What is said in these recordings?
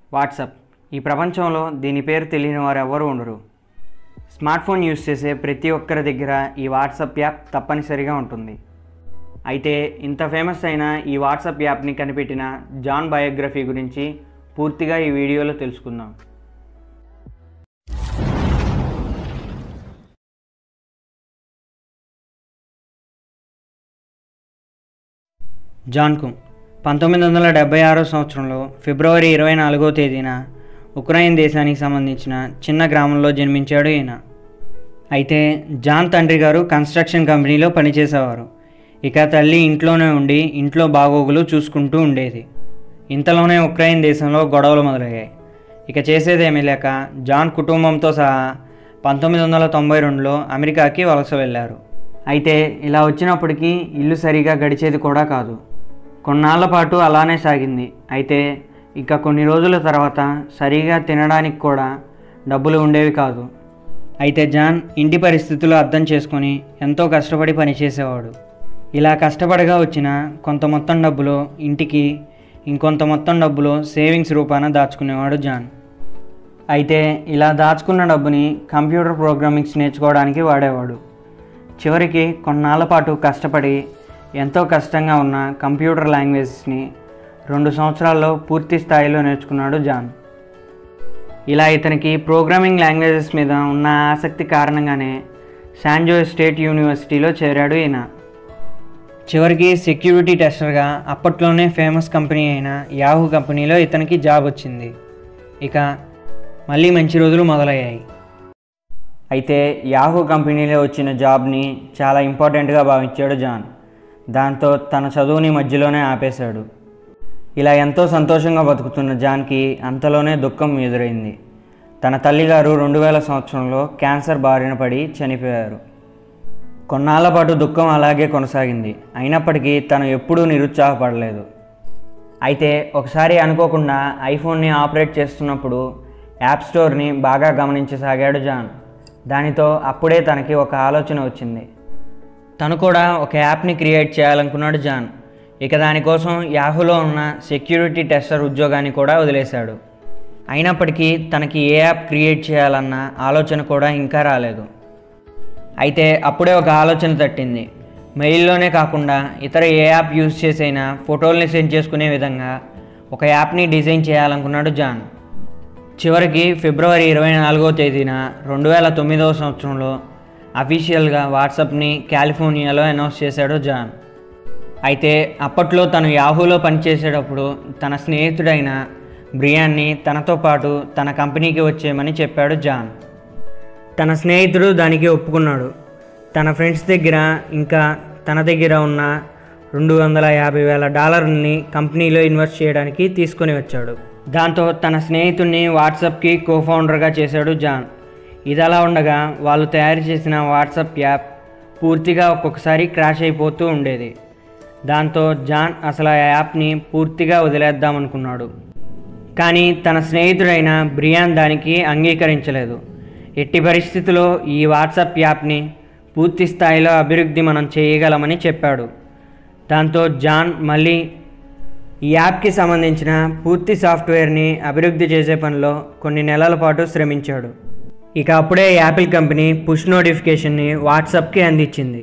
WhatsApp ఈ ప్రపంచంలో దీని పేరు తెలియని వారు ఎవరు ఉండరు స్మార్ట్ ఫోన్ యూస్ చేసే ప్రతి ఒక్కరి దగ్గర ఈ వాట్సాప్ యాప్ తప్పనిసరిగా ఉంటుంది అయితే ఇంత ఫేమస్ అయిన ఈ వాట్సాప్ యాప్ని కనిపెట్టిన జాన్ బయోగ్రఫీ గురించి పూర్తిగా ఈ వీడియోలో తెలుసుకుందాం జాన్కుమ్ పంతొమ్మిది వందల డెబ్బై ఆరో సంవత్సరంలో ఫిబ్రవరి ఇరవై నాలుగో తేదీన ఉక్రెయిన్ దేశానికి సంబంధించిన చిన్న గ్రామంలో జన్మించాడు ఈయన అయితే జాన్ తండ్రి గారు కన్స్ట్రక్షన్ కంపెనీలో పనిచేసేవారు ఇక తల్లి ఇంట్లోనే ఉండి ఇంట్లో బాగోగులు చూసుకుంటూ ఉండేది ఇంతలోనే ఉక్రెయిన్ దేశంలో గొడవలు మొదలయ్యాయి ఇక చేసేదేమీ లేక జాన్ కుటుంబంతో సహా పంతొమ్మిది వందల తొంభై రెండులో అమెరికాకి వలస వెళ్ళారు అయితే ఇలా వచ్చినప్పటికీ ఇల్లు సరిగా గడిచేది కూడా కాదు కొన్నాళ్ల పాటు అలానే సాగింది అయితే ఇక కొన్ని రోజుల తర్వాత సరిగా తినడానికి కూడా డబ్బులు ఉండేవి కాదు అయితే జాన్ ఇంటి పరిస్థితులు అర్థం చేసుకొని ఎంతో కష్టపడి పనిచేసేవాడు ఇలా కష్టపడగా వచ్చిన కొంత మొత్తం డబ్బులు ఇంటికి ఇంకొంత మొత్తం డబ్బులు సేవింగ్స్ రూపాన దాచుకునేవాడు జాన్ అయితే ఇలా దాచుకున్న డబ్బుని కంప్యూటర్ ప్రోగ్రామింగ్స్ నేర్చుకోవడానికి వాడేవాడు చివరికి కొన్నాళ్ళ పాటు కష్టపడి ఎంతో కష్టంగా ఉన్న కంప్యూటర్ లాంగ్వేజెస్ని రెండు సంవత్సరాల్లో పూర్తి స్థాయిలో నేర్చుకున్నాడు జాన్ ఇలా ఇతనికి ప్రోగ్రామింగ్ లాంగ్వేజెస్ మీద ఉన్న ఆసక్తి కారణంగానే శాన్జో స్టేట్ యూనివర్సిటీలో చేరాడు ఈయన చివరికి సెక్యూరిటీ టెస్టర్గా అప్పట్లోనే ఫేమస్ కంపెనీ అయిన యాహూ కంపెనీలో ఇతనికి జాబ్ వచ్చింది ఇక మళ్ళీ మంచి రోజులు మొదలయ్యాయి అయితే యాహూ కంపెనీలో వచ్చిన జాబ్ని చాలా ఇంపార్టెంట్గా భావించాడు జాన్ దాంతో తన చదువుని మధ్యలోనే ఆపేశాడు ఇలా ఎంతో సంతోషంగా బతుకుతున్న జాన్కి అంతలోనే దుఃఖం ఎదురైంది తన తల్లిగారు రెండు వేల సంవత్సరంలో క్యాన్సర్ బారిన పడి చనిపోయారు కొన్నాళ్ల పాటు దుఃఖం అలాగే కొనసాగింది అయినప్పటికీ తను ఎప్పుడూ నిరుత్సాహపడలేదు అయితే ఒకసారి అనుకోకుండా ఐఫోన్ని ఆపరేట్ చేస్తున్నప్పుడు యాప్ స్టోర్ని బాగా గమనించసాగాడు జాన్ దానితో అప్పుడే తనకి ఒక ఆలోచన వచ్చింది తను కూడా ఒక యాప్ని క్రియేట్ చేయాలనుకున్నాడు జాన్ ఇక దానికోసం యాహూలో ఉన్న సెక్యూరిటీ టెస్టర్ ఉద్యోగాన్ని కూడా వదిలేశాడు అయినప్పటికీ తనకి ఏ యాప్ క్రియేట్ చేయాలన్న ఆలోచన కూడా ఇంకా రాలేదు అయితే అప్పుడే ఒక ఆలోచన తట్టింది మెయిల్లోనే కాకుండా ఇతర ఏ యాప్ యూజ్ చేసైనా ఫోటోల్ని సెండ్ చేసుకునే విధంగా ఒక యాప్ని డిజైన్ చేయాలనుకున్నాడు జాన్ చివరికి ఫిబ్రవరి ఇరవై నాలుగో తేదీన రెండు వేల తొమ్మిదవ సంవత్సరంలో అఫీషియల్గా వాట్సాప్ని కాలిఫోర్నియాలో అనౌన్స్ చేశాడు జాన్ అయితే అప్పట్లో తను యాహూలో పనిచేసేటప్పుడు తన స్నేహితుడైన బ్రియాన్ని తనతో పాటు తన కంపెనీకి వచ్చేయమని చెప్పాడు జాన్ తన స్నేహితుడు దానికి ఒప్పుకున్నాడు తన ఫ్రెండ్స్ దగ్గర ఇంకా తన దగ్గర ఉన్న రెండు వందల యాభై వేల డాలర్ని కంపెనీలో ఇన్వెస్ట్ చేయడానికి తీసుకొని వచ్చాడు దాంతో తన స్నేహితుడిని వాట్సాప్కి కోఫౌండర్గా చేశాడు జాన్ ఇది అలా ఉండగా వాళ్ళు తయారు చేసిన వాట్సాప్ యాప్ పూర్తిగా ఒక్కొక్కసారి క్రాష్ అయిపోతూ ఉండేది దాంతో జాన్ అసలు ఆ యాప్ని పూర్తిగా వదిలేద్దామనుకున్నాడు కానీ తన స్నేహితుడైన బ్రియాన్ దానికి అంగీకరించలేదు ఎట్టి పరిస్థితుల్లో ఈ వాట్సాప్ యాప్ని పూర్తి స్థాయిలో అభివృద్ధి మనం చేయగలమని చెప్పాడు దాంతో జాన్ మళ్ళీ ఈ యాప్కి సంబంధించిన పూర్తి సాఫ్ట్వేర్ని అభివృద్ధి చేసే పనిలో కొన్ని నెలల పాటు శ్రమించాడు ఇక అప్పుడే యాపిల్ కంపెనీ పుష్ నోటిఫికేషన్ని వాట్సాప్కి అందించింది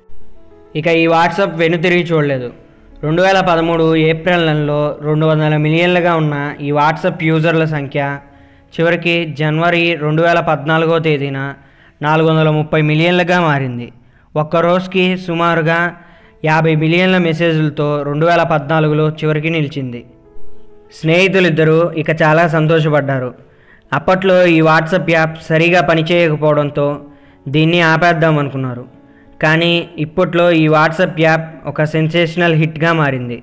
ఇక ఈ వాట్సాప్ వెనుతిరిగి చూడలేదు రెండు వేల పదమూడు ఏప్రిల్ నెలలో రెండు వందల మిలియన్లుగా ఉన్న ఈ వాట్సాప్ యూజర్ల సంఖ్య చివరికి జనవరి రెండు వేల పద్నాలుగో తేదీన నాలుగు వందల ముప్పై మిలియన్లుగా మారింది ఒక్క రోజుకి సుమారుగా యాభై మిలియన్ల మెసేజ్లతో రెండు వేల పద్నాలుగులో చివరికి నిలిచింది స్నేహితులిద్దరూ ఇక చాలా సంతోషపడ్డారు అప్పట్లో ఈ వాట్సాప్ యాప్ సరిగా పనిచేయకపోవడంతో దీన్ని ఆపేద్దాం అనుకున్నారు కానీ ఇప్పట్లో ఈ వాట్సాప్ యాప్ ఒక సెన్సేషనల్ హిట్గా మారింది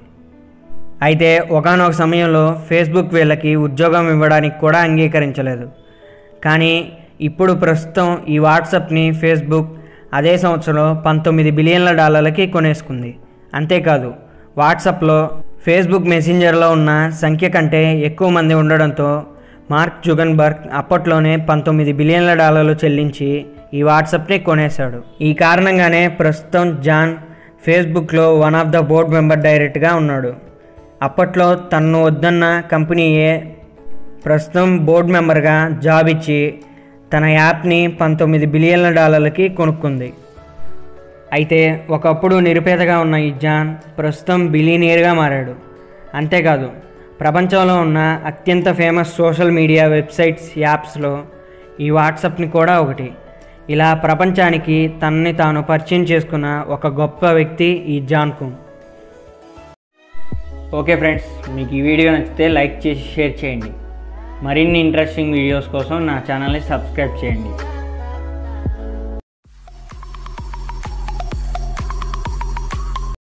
అయితే ఒకనొక సమయంలో ఫేస్బుక్ వీళ్ళకి ఉద్యోగం ఇవ్వడానికి కూడా అంగీకరించలేదు కానీ ఇప్పుడు ప్రస్తుతం ఈ వాట్సాప్ని ఫేస్బుక్ అదే సంవత్సరంలో పంతొమ్మిది బిలియన్ల డాలర్లకి కొనేసుకుంది అంతేకాదు వాట్సాప్లో ఫేస్బుక్ మెసెంజర్లో ఉన్న సంఖ్య కంటే ఎక్కువ మంది ఉండడంతో మార్క్ జుగన్బర్గ్ అప్పట్లోనే పంతొమ్మిది బిలియన్ల డాలర్లు చెల్లించి ఈ వాట్సాప్ని కొనేశాడు ఈ కారణంగానే ప్రస్తుతం జాన్ ఫేస్బుక్లో one of the board member డైరెక్ట్గా ఉన్నాడు అప్పట్లో తన్ను వద్దన్న కంపెనీయే ప్రస్తుతం బోర్డు మెంబర్గా జాబ్ ఇచ్చి తన యాప్ని పంతొమ్మిది బిలియన్ల డాలర్లకి కొనుక్కుంది అయితే ఒకప్పుడు నిరుపేదగా ఉన్న ఈ జాన్ ప్రస్తుతం బిలీనియర్గా మారాడు అంతేకాదు ప్రపంచంలో ఉన్న అత్యంత ఫేమస్ సోషల్ మీడియా వెబ్సైట్స్ యాప్స్లో ఈ వాట్సాప్ని కూడా ఒకటి ఇలా ప్రపంచానికి తనని తాను పరిచయం చేసుకున్న ఒక గొప్ప వ్యక్తి ఈ జాన్ కుంగ్ ఓకే ఫ్రెండ్స్ మీకు ఈ వీడియో నచ్చితే లైక్ చేసి షేర్ చేయండి మరిన్ని ఇంట్రెస్టింగ్ వీడియోస్ కోసం నా ఛానల్ని సబ్స్క్రైబ్ చేయండి